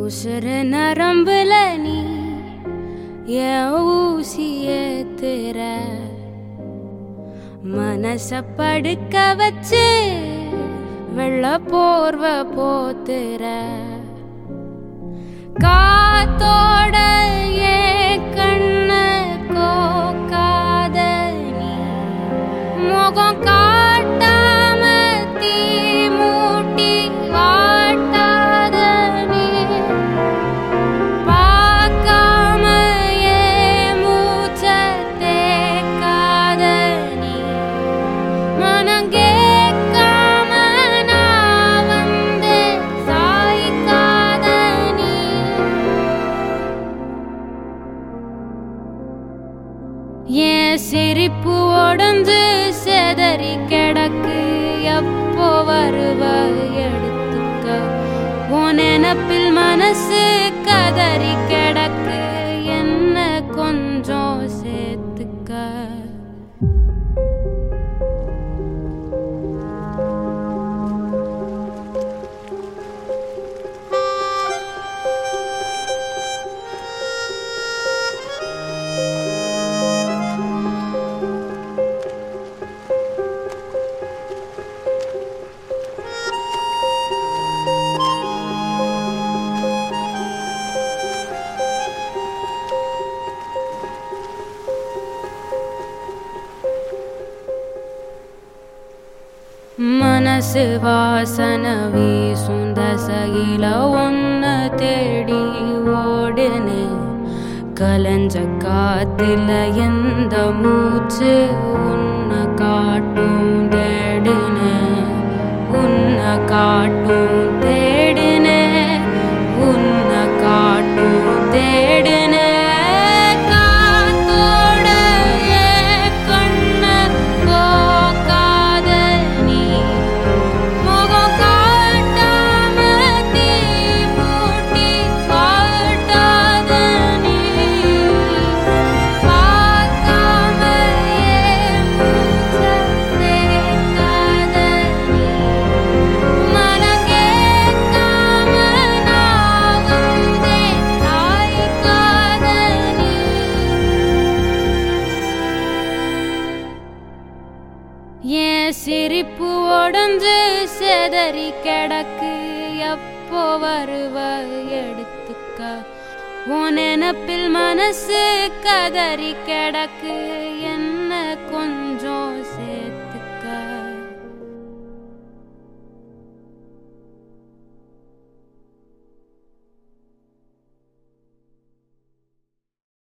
உசுறு நரம்புல நீ என் ஊசி ஏத்துற மனச படுக்க வச்சு வெள்ள போர்வ போத்துற காத்தோட ஏன் கண்ண கோக்காத நீ முகம் காட்டாம தீ மூட்டி வாட்டாத நீ பார்க்காம ஏன் மூச்ச தேக்காத நீ மனம் கேட்காம நான் வந்து சாய்க்காத நீ என் சிரிப்பு உடஞ்சு செதறி கிடக்கு எப்போ வருவ எடுத்துக்க உன் நினப்பில் மனசு கதறி கிடக்கு என்ன கொஞ்சம் சேர்த்துக்க மனசு வாசன வீசும் தசையில ஒன்ன தேடி ஓடுனே கலஞ்ச காத்துல எந்த மூச்சு உன்னை காட்டும் தேடுனே உன்னை காட்டும் தேடுனே உன்னை காட்டும் தேடுனே காத்தோட ஏன் கண்ண போக்காத நீ முகம் காட்டாம தீ மூட்டி காட்டாத நீ பார்க்காம ஏன் மூச்ச தேக்காத நீ மனம் கேட்காம நான் வந்தேன் சாய்க்காத நீ என் சிரிப்பு உடஞ்சு செதறி கிடக்கு எப்போ வருவ எடுத்துக்க உன் நினப்பில் மனசு கதறி கிடக்கு